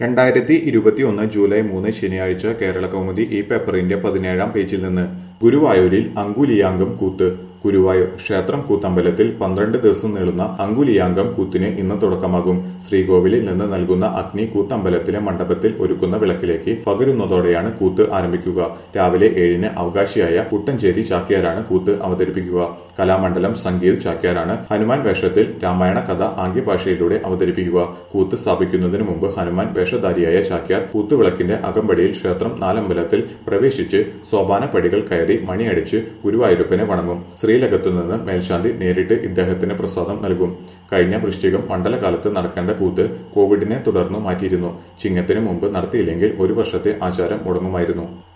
രണ്ടായിരത്തി ഇരുപത്തിയൊന്ന് ജൂലൈ മൂന്ന് ശനിയാഴ്ച കേരള കൗമുദി ഈ പേപ്പറിന്റെ പതിനേഴാം പേജിൽ നിന്ന് ഗുരുവായൂരിൽ അങ്കുലിയാങ്കം കൂത്ത് ഗുരുവായൂർ ക്ഷേത്രം കൂത്തമ്പലത്തിൽ പന്ത്രണ്ട് ദിവസം നീളുന്ന അങ്കുലിയാങ്കം കൂത്തിന് ഇന്ന് തുടക്കമാകും ശ്രീകോവിലിൽ നിന്ന് നൽകുന്ന അഗ്നി കൂത്തമ്പലത്തിലെ മണ്ഡപത്തിൽ ഒരുക്കുന്ന വിളക്കിലേക്ക് പകരുന്നതോടെയാണ് കൂത്ത് ആരംഭിക്കുക രാവിലെ ഏഴിന് അവകാശിയായ കുട്ടഞ്ചേരി ചാക്യാരാണ് കൂത്ത് അവതരിപ്പിക്കുക കലാമണ്ഡലം സംഗീത് ചാക്യാരാണ് ഹനുമാൻ വേഷത്തിൽ രാമായണ കഥ ആംഗ്യഭാഷയിലൂടെ അവതരിപ്പിക്കുക കൂത്ത് സ്ഥാപിക്കുന്നതിന് മുമ്പ് ഹനുമാൻ വേഷധാരിയായ ചാക്യാർ കൂത്തുവിളക്കിന്റെ അകമ്പടിയിൽ ക്ഷേത്രം നാലമ്പലത്തിൽ പ്രവേശിച്ച് സോപാന പടികൾ കയറി മണിയടിച്ച് ഗുരുവായൂരപ്പനെ വണങ്ങും ശ്രീലകത്തുനിന്ന് മേൽശാന്തി നേരിട്ട് ഇദ്ദേഹത്തിന് പ്രസാദം നൽകും കഴിഞ്ഞ വൃശ്ചികം മണ്ഡലകാലത്ത് നടക്കേണ്ട കൂത്ത് കോവിഡിനെ തുടർന്ന് മാറ്റിയിരുന്നു ചിങ്ങത്തിന് മുമ്പ് നടത്തിയില്ലെങ്കിൽ ഒരു വർഷത്തെ ആചാരം മുടങ്ങുമായിരുന്നു